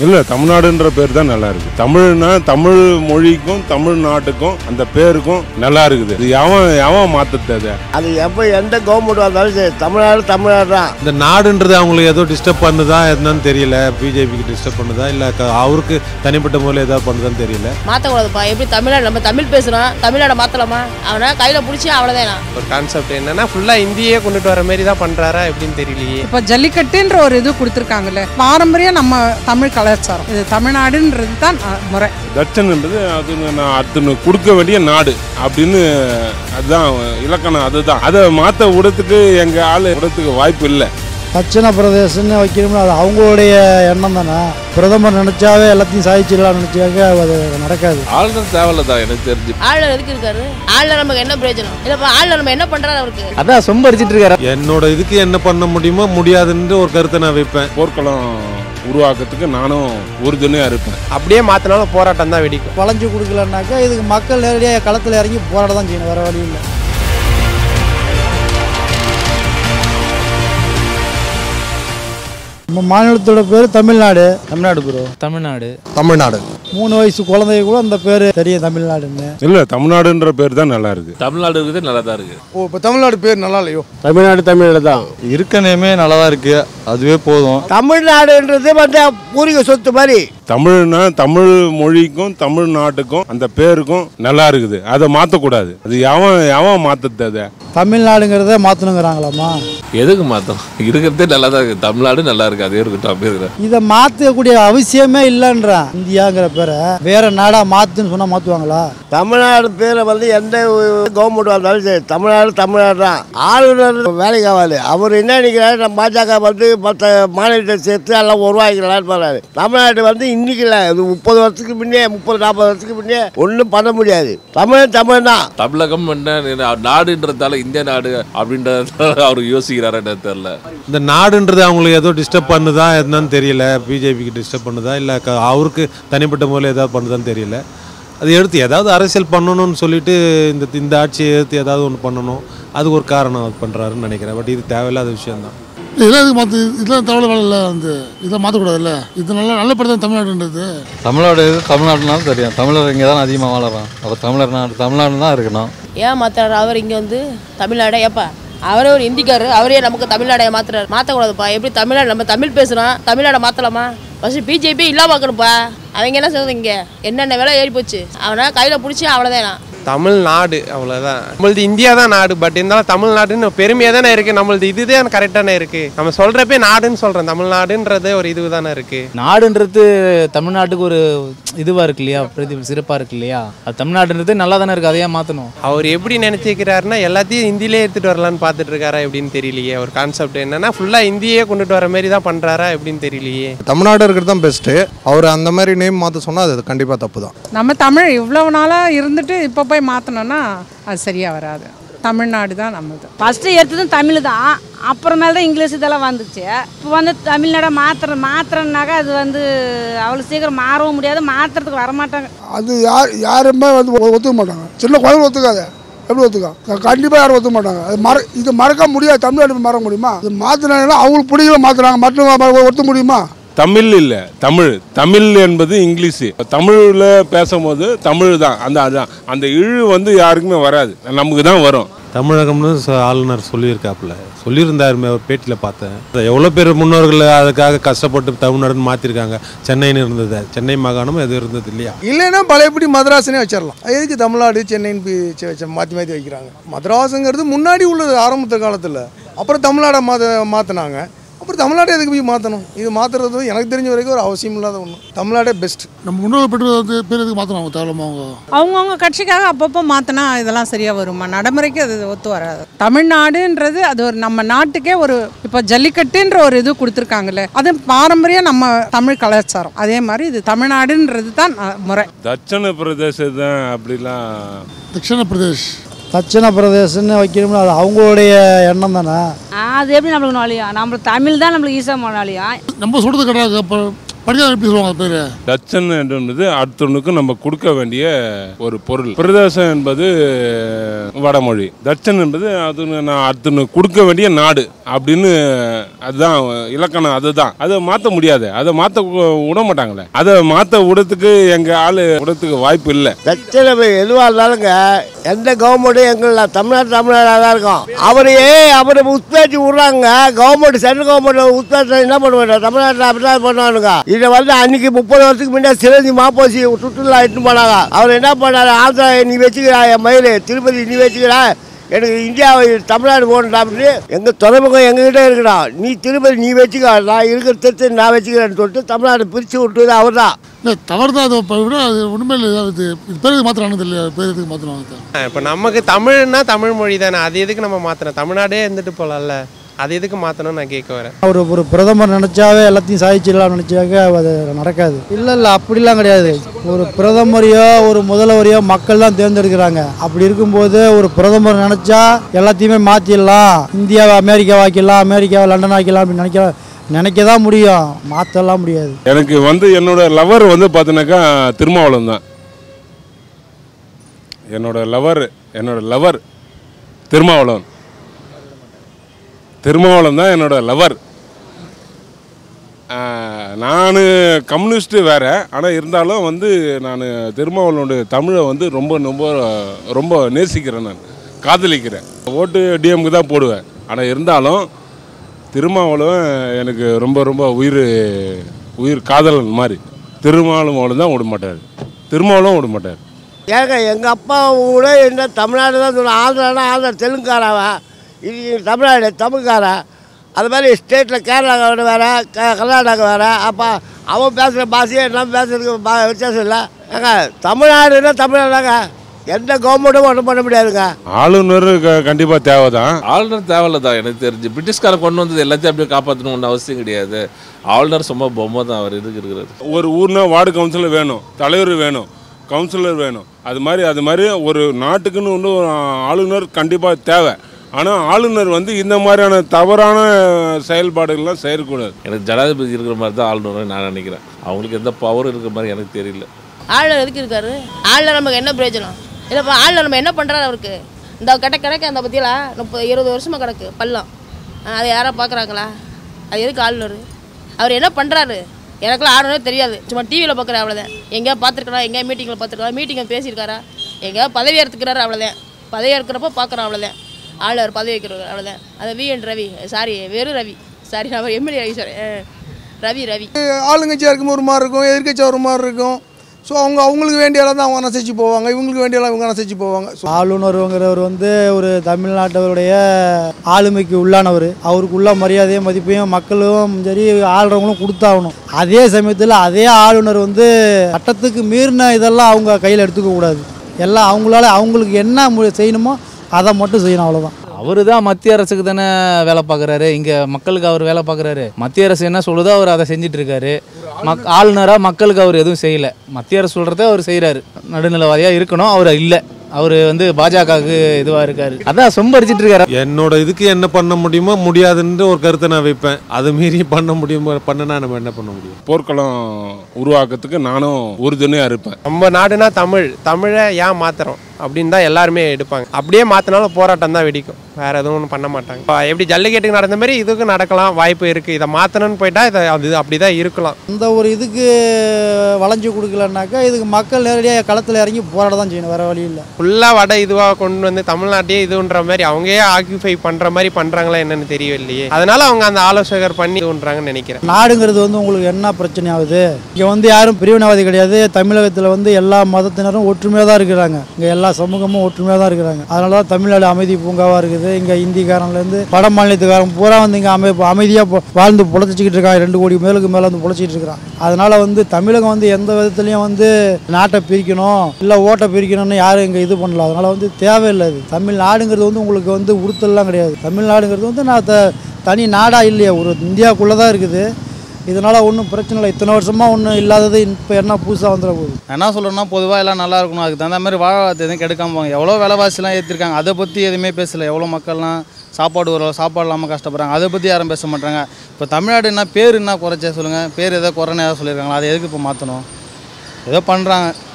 இல்ல தமிழ்நாடுன்ற பேர் தான் நல்லா இருக்கு தமிழ்னா தமிழ் மொழிக்கும் தமிழ்நாட்டுக்கும் அந்த பேருக்கும் நல்லா இருக்குது இது எவன் எவன் மாத்தது அதை அது எப்போ எந்த கவர்மெண்ட் வந்தாலும் சரி தமிழ்நாடு தமிழ்நாடு தான் இந்த நாடுன்றது அவங்களுக்கு ஏதோ டிஸ்டர்ப் பண்ணுதா என்னன்னு தெரியல பிஜேபிக்கு டிஸ்டர்ப் பண்ணுதா இல்லை அவருக்கு தனிப்பட்ட முறையில் ஏதாவது பண்ணுதான்னு தெரியல மாற்றக்கூடாதுப்பா எப்படி தமிழ்நாடு நம்ம தமிழ் பேசுகிறோம் தமிழ்நாடை மாற்றலாமா அவனை கையில் பிடிச்சி அவ்வளோதான் ஒரு கான்செப்ட் என்னன்னா ஃபுல்லா இந்தியே கொண்டுட்டு வர மாதிரி தான் பண்றாரா எப்படின்னு தெரியலையே இப்போ ஜல்லிக்கட்டுன்ற ஒரு இது கொடுத்துருக்காங்கல்ல பாரம்பரியம் நம்ம தமிழ் கலாச்சாரம் இது தமிழ்நாடுன்றது தான் அஹ், முறை தட்சன் என்பது அது நான் அடுத்து கொடுக்க வேண்டிய நாடு அப்படின்னு அதுதான் இலக்கணம் அதுதான் அதை மாத்த விடத்துக்கு எங்க ஆளு விடத்துக்கு வாய்ப்பு இல்லை தட்சிண பிரதேசம்னு வைக்கணும்னு அது அவங்களுடைய எண்ணம் தானே பிரதமர் நினைச்சாவே எல்லாத்தையும் சாதிச்சிடலாம் நினைச்சாக்க அது நடக்காது ஆளுநர் தேவையில்ல தான் எனக்கு தெரிஞ்சு ஆளுநர் எதுக்கு இருக்காரு ஆளுநர் நமக்கு என்ன பிரயோஜனம் இல்லைப்பா ஆளுநர் நம்ம என்ன பண்ணுறாரு அவருக்கு அதான் சொம்ப அடிச்சிட்டு இருக்காரு என்னோட இதுக்கு என்ன பண்ண முடியுமோ முடியாதுன்ற ஒரு கருத்தை நான் வைப்பேன் போர்க்களம் உருவாக்கத்துக்கு நானும் உறுதுணையா இருப்பேன் அப்படியே மாத்தினாலும் போராட்டம் தான் வெடிக்கும் வளைஞ்சு கொடுக்கலன்னாக்கா இதுக்கு மக்கள் நேரடியாக களத்தில் இறங்கி போராட தான் செய்யணும் வேற வழி இல்லை நம்ம மாநிலத்தோட பேர் தமிழ்நாடு தமிழ்நாடு ப்ரோ தமிழ்நாடு தமிழ்நாடு மூணு வயசு குழந்தைய கூட அந்த பேர் தெரியும் தமிழ்நாடுன்னு இல்ல தமிழ்நாடுன்ற பேர் தான் நல்லா இருக்கு தமிழ்நாடு இருக்குது நல்லா தான் இருக்கு ஓ இப்போ தமிழ்நாடு பேர் நல்லா இல்லையோ தமிழ்நாடு தமிழ்நாடு தான் இருக்க நேமே நல்லா தான் இருக்கு அதுவே போதும் தமிழ்நாடுன்றது வந்து பூர்வீக சொத்து மாதிரி தமிழ்னா தமிழ் மொழிக்கும் தமிழ்நாட்டுக்கும் அந்த பேருக்கும் நல்லா இருக்குது அதை மாத்தக்கூடாது அது எவன் எவன் மாத்தது அதை தமிழ்நாடுங்கிறத மாற்றணுங்கிறாங்களாம்மா எதுக்கு மாத்தம் இருக்கிறதே நல்லா தான் இருக்கு தமிழ்நாடு நல்லா இருக்கு அதே இருக்கட்டும் அப்படி இருக்கிற இதை மாற்றக்கூடிய அவசியமே இல்லைன்றான் இந்தியாங்கிற பேரை வேற நாடா மாற்றுன்னு சொன்னால் மாற்றுவாங்களா தமிழ்நாடு பேரை வந்து எந்த கவர்மெண்ட் வந்தாலும் சரி தமிழ்நாடு தமிழ்நாடு தான் ஆளுநர் வேலைக்கு ஆகாது அவர் என்ன நினைக்கிறாரு நம்ம பாஜக வந்து மற்ற மாநிலத்தை சேர்த்து எல்லாம் உருவாக்கிக்கலாம்னு போறாரு தமிழ்நாடு வந்து இன்னைக்கு இல்லை இது முப்பது வருஷத்துக்கு முன்னே முப்பது நாற்பது வருஷத்துக்கு முன்னே ஒன்றும் பண்ண முடியாது தமிழ் தமிழ் தான் தமிழகம் என்ன நாடுன்றதால இந்திய நாடு அப்படின்றத அவர் யோசிக்கிறாரா என்னன்னு தெரியல இந்த நாடுன்றது அவங்களுக்கு ஏதோ டிஸ்டர்ப் பண்ணுதா என்னன்னு தெரியல பிஜேபிக்கு டிஸ்டர்ப் பண்ணுதா இல்லை அவருக்கு தனிப்பட்ட முறையில் ஏதாவது பண்ணுதான்னு தெரியல அது எடுத்து ஏதாவது அரசியல் பண்ணணும்னு சொல்லிட்டு இந்த இந்த ஆட்சியை எடுத்து ஏதாவது ஒன்று பண்ணணும் அதுக்கு ஒரு காரணம் அது பண்ணுறாருன்னு நினைக்கிறேன் பட் இது தேவையில்லாத விஷயம்தான் இதெல்லாம் இதுக்கு மாற்று இதெல்லாம் தவளை வேலை இல்லை வந்து இதெல்லாம் மாற்றக்கூடாதுல்ல இது நல்லா நல்ல படம் தான் தமிழ்நாடுன்றது தமிழ்நாடு இது தமிழ்நாடுனாலும் தெரியும் தமிழர் இங்கே தான் அதிகமாக வாழறான் அப்போ தமிழர் நாடு தமிழ்நாடு தான் இருக்கணும் ஏன் மாத்துறாரு அவர் இங்கே வந்து தமிழ்நாடே ஏப்பா அவரே ஒரு ஹிந்திக்காரரு அவரே நமக்கு தமிழ்நாடை மாத்துறாரு மாற்றக்கூடாதுப்பா எப்படி தமிழ்நாடு நம்ம தமிழ் பேசுகிறோம் தமிழ்நாடை மாற்றலாமா ஃபஸ்ட்டு பிஜேபி இல்லாம பார்க்கணும்ப்பா அவங்க என்ன சொல்றது இங்கே என்னென்ன விலை ஏறி போச்சு அவனை கையில் பிடிச்சி அவ்வளோதான் தமிழ்நாடு அவ்வளோதான் நம்மளது இந்தியா தான் நாடு பட் இருந்தாலும் தமிழ்நாடுன்னு பெருமையாக தானே இருக்குது நம்மளது இதுதான் கரெக்டான இருக்குது நம்ம சொல்கிறப்பே நாடுன்னு சொல்கிறோம் தமிழ்நாடுன்றது ஒரு இது தானே இருக்குது நாடுன்றது தமிழ்நாட்டுக்கு ஒரு இதுவாக இருக்கு இல்லையா பிரதி சிறப்பாக இருக்கு இல்லையா அது தமிழ்நாடுன்றது நல்லா தானே இருக்குது அதையே மாற்றணும் அவர் எப்படி நினச்சிக்கிறாருன்னா எல்லாத்தையும் ஹிந்திலே எடுத்துகிட்டு வரலான்னு பார்த்துட்டு இருக்காரா எப்படின்னு தெரியலையே ஒரு கான்செப்ட் என்னன்னா ஃபுல்லாக இந்தியே கொண்டுட்டு வர மாதிரி தான் பண்ணுறாரா எப்படின்னு தெரியலையே தமிழ்நாடு இருக்கிறது தான் பெஸ்ட்டு அவர் அந்த மாதிரி நேம் மாற்ற சொன்னால் அது கண்டிப்பாக தப்பு தான் நம்ம தமிழ் இவ்வளவு நாளாக இருந்துட்டு இப்போ போய் மாற்றணும்னா அது சரியாக வராது தமிழ்நாடு தான் நம்மது ஃபஸ்ட்டு எடுத்ததும் தமிழ் தான் அப்புறமேல தான் இங்கிலீஷ் இதெல்லாம் வந்துச்சு இப்போ வந்து தமிழ்நாடை மாத்திர மாத்திரனாக்கா அது வந்து அவ்வளோ சீக்கிரம் மாறவும் முடியாது மாத்துறதுக்கு வரமாட்டாங்க அது யார் யாருமே வந்து ஒ- ஒத்துக்க மாட்டாங்க சின்ன குழந்தை ஒத்துக்காது எப்படி ஒத்துக்கா கண்டிப்பாக யாரும் ஒத்துக்க மாட்டாங்க அது மற இது மறக்க முடியாது தமிழ்நாடு மறக்க முடியுமா இது மாற்றினாங்கன்னா அவங்களுக்கு பிடிக்கல மாற்றுறாங்க மற்ற ஒத்துக்க முடியுமா தமிழ் இல்ல தமிழ் தமிழ் என்பது இங்கிலீஷு தமிழ்ல பேசும்போது தமிழ் தான் அந்த அதான் அந்த இழு வந்து யாருக்குமே வராது நமக்கு தான் வரும் தமிழகம்னு சொ- ஆளுநர் சொல்லியிருக்காப்புல சொல்லியிருந்தாருமே ஒரு பேட்டியில் பார்த்தேன் எவ்வளோ பேர் முன்னோர்கள் அதுக்காக கஷ்டப்பட்டு தமிழ்நாடுன்னு மாற்றிருக்காங்க சென்னைன்னு இருந்தது சென்னை மாகாணம் எது இருந்தது இல்லையா இல்லைன்னா பழையபடி மദ്രാസിனே வச்சிடலாம் எதுக்கு தமிழ்நாடு சென்னைன்னு போய் வச்சு வச்சு மாற்றி மாற்றி வைக்கிறாங்க மദ്രാஸுங்கிறது முன்னாடி உள்ளது ஆரம்பத்த காலத்தில் அப்புறம் தமிழ்நாடை மாற்ற மாற்றினாங்க அப்புறம் தமிழ்நாடு எதுக்கு போய் மாற்றணும் இது மாற்றுறது எனக்கு தெரிஞ்ச வரைக்கும் ஒரு அவசியம் இல்லாத ஒன்று தமிழ்நாடே பெஸ்ட் நம்ம முன்னோர்கள் பெற்று வந்து பேர் எதுக்கு மாற்றணும் அவங்க தேவையில்லாம அவங்க அவங்கவுங்க கட்சிக்காக அப்பப்போ மாற்றினா இதெல்லாம் சரியாக வருமா நடைமுறைக்கு அது ஒத்து வராது தமிழ்நாடுன்றது அது ஒரு நம்ம நாட்டுக்கே ஒரு இப்போ ஜல்லிக்கட்டுன்ற ஒரு இது கொடுத்துருக்காங்கல்ல அது பாரம்பரியம் நம்ம தமிழ் கலாச்சாரம் அதே மாதிரி இது தமிழ்நாடுன்றது தான் அஹ், முறை தட்சண பிரதேசம் தான் அப்படிலாம் தட்சிண பிரதேஷ் தட்சிண பிரதேசம்னு வைக்கணும்னு அது அவங்களுடைய எண்ணம் தானே அது எப்படி நம்மளுக்கு நோழியும் நம்மளுக்கு தமிழ் தான் நம்மளுக்கு ஈஸியாக நோழியும் நம்ம சொல்கிறது கிடையாது இப்போ படிக்காத எப்படி சொல்லுவாங்க பேர் தட்சன் என்பது அடுத்தவனுக்கு நம்ம கொடுக்க வேண்டிய ஒரு பொருள் பிரதேசம் என்பது வடமொழி தட்சன் என்பது அது நான் அடுத்தவனுக்கு கொடுக்க வேண்டிய நாடு அப்படின்னு அதுதான் இலக்கணம் அதுதான் அதை மாற்ற முடியாது அதை மாற்ற விட மாட்டாங்களே அதை மாற்ற விடத்துக்கு எங்கள் ஆள் விடத்துக்கு வாய்ப்பு இல்லை பிரச்சனை எதுவாக இருந்தாலுங்க எந்த கவர்மெண்ட்டும் எங்களை தமிழ்நாடு தமிழ்நாடாக தான் இருக்கும் அவரையே அவரை உத்பேச்சு விட்றாங்க கவர்மெண்ட் சென்ட்ரல் கவர்மெண்ட் உத்பேச்சு என்ன பண்ணுவாங்க தமிழ்நாட்டில் அப்படி தான் பண்ணுவானுங்க இதை வந்து அன்னைக்கு முப்பது வருஷத்துக்கு முன்னாடி சிறந்தி மாப்போசி சுற்றுலா இட்டு போனாங்க அவர் என்ன பண்ணாரு ஆந்திரா நீ வச்சுக்கிறா என் மயில் திருப்பதி நீ வச்சுக்கிறா எனக்கு இந்தியாவை தமிழ்நாடு போகணும் அப்படின்னு எங்கள் துறைமுகம் எங்ககிட்ட இருக்குடா நீ திருப்பதி நீ வச்சுக்க நான் இருக்கிற திருத்தி நான் வச்சுக்கிறேன்னு சொல்லிட்டு தமிழ்நாடு பிரித்து விட்டது அவர் தான் இல்லை தவறு தான் அதை விட அது உண்மையில் அது இது பேர் எதுக்கு மாற்றுறானது இல்லை பேர் எதுக்கு மாற்றுறாங்க இப்போ நமக்கு தமிழ்னா தமிழ் மொழி தானே அது எதுக்கு நம்ம மாற்றணும் தமிழ்நாடே இருந்துட்டு போகலாம்ல அது எதுக்கு மாற்றணும்னு நான் கேட்க வரேன் ஒரு ஒரு பிரதமர் நினச்சாவே எல்லாத்தையும் சாதிச்சிடலாம் நினச்சாக்க அது நடக்காது இல்லை இல்லை அப்படிலாம் கிடையாது ஒரு பிரதமரையோ ஒரு முதல்வரையோ மக்கள் தான் தேர்ந்தெடுக்கிறாங்க அப்படி இருக்கும்போது ஒரு பிரதமர் நினச்சா எல்லாத்தையுமே மாற்றிடலாம் இந்தியாவை அமெரிக்கா ஆக்கிடலாம் அமெரிக்காவை லண்டன் ஆக்கிடலாம் அப்படின்னு நினைக்க நினைக்க தான் முடியும் மாற்றலாம் முடியாது எனக்கு வந்து என்னோட லவர் வந்து பார்த்தீங்கன்னாக்கா திருமாவளம் தான் என்னோட லவர் என்னோட லவர் திருமாவளவன் திருமாவளம் தான் என்னோட லவர் நான் கம்யூனிஸ்ட்டு வேற ஆனால் இருந்தாலும் வந்து நான் திருமாவளவனுடைய தமிழை வந்து ரொம்ப ரொம்ப ரொம்ப நேசிக்கிறேன் நான் காதலிக்கிறேன் ஓட்டு டிஎம்க்கு தான் போடுவேன் ஆனால் இருந்தாலும் திருமாவளவன் எனக்கு ரொம்ப ரொம்ப உயிர் உயிர் காதலன் மாதிரி திருமாவளவன் தான் விட மாட்டார் திருமாவளவன் விட மாட்டார் ஏங்க எங்கள் அப்பா கூட என்ன தமிழ்நாடு தான் சொல்லுவேன் ஆந்திரானா ஆந்திரா தெலுங்காராவன் இது தமிழ்நாடு தமிழ்காரன் அது மாதிரி ஸ்டேட்டில் கேரளாவோட வேறு க கர்நாடகா வேறு அப்போ அவன் பேசுகிற பாஷையே நம்ம பேசுறதுக்கு பா வித்தியாசம் இல்லை ஏங்க தமிழ்நாடுன்னா தமிழ்நாடுதாங்க எந்த கவர்மெண்ட்டும் ஒன்றும் பண்ண முடியாதுங்க ஆளுநர் க- கண்டிப்பா தேவைதான் ஆளுநர் தேவையில்ல தான் எனக்கு தெரிஞ்சு பிரிட்டிஷ்காரன் கொண்டு வந்தது எல்லாத்தையும் அப்படியே காப்பாற்றணும் ஒன்றும் அவசியம் கிடையாது ஆளுநர் சும்மா பொம்மை தான் அவர் இதுக்கு இருக்கிறது ஒரு ஊர்னா வார்டு கவுன்சிலர் வேணும் தலைவர் வேணும் கவுன்சிலர் வேணும் அது மாதிரி அது மாதிரி ஒரு நாட்டுக்குன்னு வந்து ஒரு ஆளுநர் கண்டிப்பாக தேவை ஆனால் ஆளுநர் வந்து இந்த மாதிரியான தவறான செயல்பாடுகள்லாம் செய்யக்கூடாது எனக்கு ஜனாதிபதி இருக்கிற மாதிரி தான் ஆளுநர் நான் நினைக்கிறேன் அவங்களுக்கு எந்த பவரும் இருக்கிற மாதிரி எனக்கு தெரியல ஆளுநர் எதுக்கு இருக்காரு ஆளுநர் நமக்கு என்ன பிரயோஜனம் இல்லைப்பா ஆளுநர் நம்ம என்ன பண்ணுறாரு அவருக்கு இந்த கிட்ட கிடக்கு அந்த பற்றியெல்லாம் முப்பது இருபது வருஷமாக கிடக்கு பள்ளம் ஆ, அதை யாரா பார்க்குறாங்களா அது எதுக்கு ஆளுநர் அவர் என்ன பண்ணுறாரு எனக்குலாம் ஆளுநர் தெரியாது சும்மா டிவியில் பார்க்குறேன் அவ்வளோதான் எங்கேயா பார்த்துருக்கா எங்கேயா மீட்டிங்கில் பார்த்துருக்கா மீட்டிங்கில் பேசியிருக்காரா எங்கேயா பதவி எடுத்துக்கிறாரு அவ்வளோதான் பதவி எடுக்கிறப்போ பார்க்குறோம் அவ்வளோதான் ஆளுநர் பதவி வைக்கிறார் அவ்வளோதான் அது வி என் ரவி சாரி வெறும் ரவி சாரி நான் எம்எல்ஏ ரவி சார் ரவி ரவி ஆளுங்கட்சியாக இருக்கும் ஒரு மாதிரி இருக்கும் எதிர்க்கட்சியாக ஒரு மாதிரி இருக்கும் ஸோ அவங்க அவங்களுக்கு வேண்டிய இடம் தான் அவங்க அனுசரிச்சு போவாங்க இவங்களுக்கு வேண்டிய இடம் இவங்க அனுசரிச்சு போவாங்க ஸோ ஆளுநருங்கிறவர் வந்து ஒரு தமிழ்நாட்டவருடைய ஆளுமைக்கு உள்ளானவர் அவருக்கு உள்ள மரியாதையும் மதிப்பையும் மக்களும் சரி ஆளுறவங்களும் கொடுத்தாகணும் அதே சமயத்தில் அதே ஆளுநர் வந்து சட்டத்துக்கு மீறின இதெல்லாம் அவங்க கையில் எடுத்துக்க கூடாது எல்லாம் அவங்களால அவங்களுக்கு என்ன மு- செய்யணுமோ அதை மட்டும் செய்யணும் அவ்வளோதான் அவர் தான் மத்திய அரசுக்கு தானே வேலை பார்க்குறாரு இங்கே மக்களுக்கு அவர் வேலை பார்க்குறாரு மத்திய அரசு என்ன சொல்லுதோ அவர் அதை செஞ்சுட்டு இருக்காரு மக் ஆளுநராக மக்களுக்கு அவர் எதுவும் செய்யலை மத்திய அரசு சொல்கிறத அவர் செய்கிறாரு நடுநிலவாதியாக இருக்கணும் அவர் இல்லை அவர் வந்து பாஜகவுக்கு இதுவாக இருக்காரு அதான் சொம்பரிச்சிட்டு இருக்காரு என்னோட இதுக்கு என்ன பண்ண முடியுமோ முடியாதுன்ற ஒரு கருத்தை நான் வைப்பேன் அது மீறி பண்ண முடியுமோ பண்ணனா நம்ம என்ன பண்ண முடியும் போர்க்களம் உருவாக்கத்துக்கு நானும் உறுதுணையாக இருப்பேன் நம்ம நாடுனா தமிழ் தமிழை ஏன் மாத்துறோம் அப்படின்னு தான் எல்லாருமே எடுப்பாங்க அப்படியே மாற்றினாலும் போராட்டம் தான் வெடிக்கும் வேற எதுவும் ஒண்ணும் பண்ண மாட்டாங்க இப்போ எப்படி ஜல்லிக்கட்டுக்கு நடந்த மாதிரி இதுக்கும் நடக்கலாம் வாய்ப்பு இருக்குது இதை மாற்றணும்னு போயிட்டா இதை அது அப்படி தான் இருக்கலாம் இந்த ஒரு இதுக்கு வளைஞ்சு கொடுக்கலன்னாக்கா இதுக்கு மக்கள் நேரடியாக களத்தில் இறங்கி போராட தான் செய்யணும் வேறு வழி இல்லை ஃபுல்லாக வட இதுவாக கொண்டு வந்து தமிழ்நாட்டையே இதுன்ற மாதிரி அவங்களே ஆக்கியூஃபை பண்ணுற மாதிரி பண்ணுறாங்களா என்னன்னு தெரியவில்லையே அதனால அவங்க அந்த ஆலோசகர் பண்ணி இதுன்றாங்கன்னு நினைக்கிறேன் நாடுங்கிறது வந்து உங்களுக்கு என்ன பிரச்சனை ஆகுது இங்கே வந்து யாரும் பிரிவினைவாதி கிடையாது தமிழகத்தில் வந்து எல்லா மதத்தினரும் ஒற்றுமையாக தான் இருக்கிறாங்க இங்கே எல்லா சமூகமும் ஒற்றுமையாக தான் இருக்கிறாங்க அதனால தான் தமிழ்நாடு அமைதி பூங்காவாக இருக்குது இங்கே இந்திக்காரன்லேருந்து வட மாநிலத்துக்காரன் பூரா வந்து இங்கே அமை அமைதியாக வாழ்ந்து பொழைச்சிக்கிட்டு இருக்காங்க ரெண்டு கோடி மேலுக்கு மேலே வந்து பொழைச்சிட்டு இருக்கிறான் அதனால வந்து தமிழகம் வந்து எந்த விதத்துலையும் வந்து நாட்டை பிரிக்கணும் இல்லை ஓட்டை பிரிக்கணும்னு யாரும் இங்கே இது பண்ணல அதனால வந்து தேவையில்லை அது தமிழ்நாடுங்கிறது வந்து உங்களுக்கு வந்து உறுத்தல்லாம் கிடையாது தமிழ்நாடுங்கிறது வந்து நான் த தனி நாடாக இல்லையா ஒரு இந்தியாவுக்குள்ளே தான் இருக்குது இதனால் ஒன்றும் பிரச்சனை இல்லை இத்தனை வருஷமாக ஒன்றும் இல்லாதது இப்போ என்ன புதுசாக வந்துட போகுது என்ன சொல்கிறேன்னா பொதுவாக எல்லாம் நல்லா இருக்கணும் அதுக்கு தகுந்த மாதிரி வாழ்வாதாரத்தை எதுவும் கெடுக்காம போங்க எவ்வளோ விலைவாசிலாம் ஏற்றிருக்காங்க அதை பற்றி எதுவுமே பேசலை எவ்வளோ மக்கள்லாம் சாப்பாடு ஒரு சாப்பாடு இல்லாமல் கஷ்டப்படுறாங்க அதை பற்றி யாரும் பேச மாட்டாங்க இப்போ தமிழ்நாடு என்ன பேர் என்ன குறைச்சா சொல்லுங்கள் பேர் ஏதோ குறைன்னு ஏதாவது சொல்லியிருக்காங்களா அதை எதுக்கு இப்போ மாற்றணும் ஏதோ பண்ணுறாங்க